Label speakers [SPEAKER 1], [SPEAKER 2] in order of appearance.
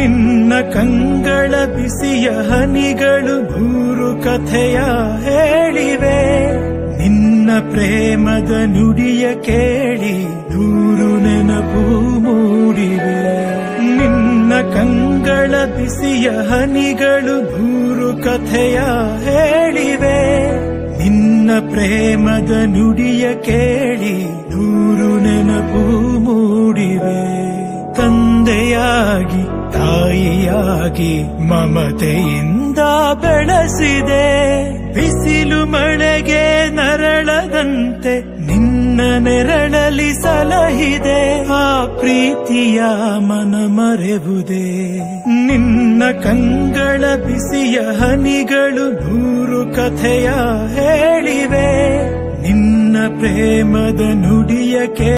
[SPEAKER 1] ನಿನ್ನ ಕಂಗಳ ಬಿಸಿಯ ಹನಿಗಳು ಭೂರು ಕಥೆಯ ಹೇಳಿವೆ ನಿನ್ನ ಪ್ರೇಮದ ನುಡಿಯ ಕೇಳಿ ದೂರು ನೆನಪು ಮೂಡಿವೆ ನಿನ್ನ ಕಂಗಳ ಬಿಸಿಯ ಹನಿಗಳು ಭೂರು ಕಥೆಯ ಹೇಳಿವೆ ನಿನ್ನ ಪ್ರೇಮದ ನುಡಿಯ ಕೇಳಿ ದೂರು ನೆನಪು ಮೂಡಿವೆ ತಂದೆಯಾಗಿ ತಾಯಿಯಾಗಿ ಮಮತೆಯಿಂದ ಬೆಳೆಸಿದೆ ಬಿಸಿಲು ಮಳೆಗೆ ನರಳದಂತೆ ನಿನ್ನ ನೆರಳಲಿ ಸಲಹಿದೆ ಆ ಪ್ರೀತಿಯ ಮನ ಮರೆವುದೇ ನಿನ್ನ ಕಂಗಳ ಬಿಸಿಯ ಹನಿಗಳು ಭೂರು ಕಥೆಯ ಹೇಳಿವೆ ನಿನ್ನ ಪ್ರೇಮದ ನುಡಿಯ ಕೇ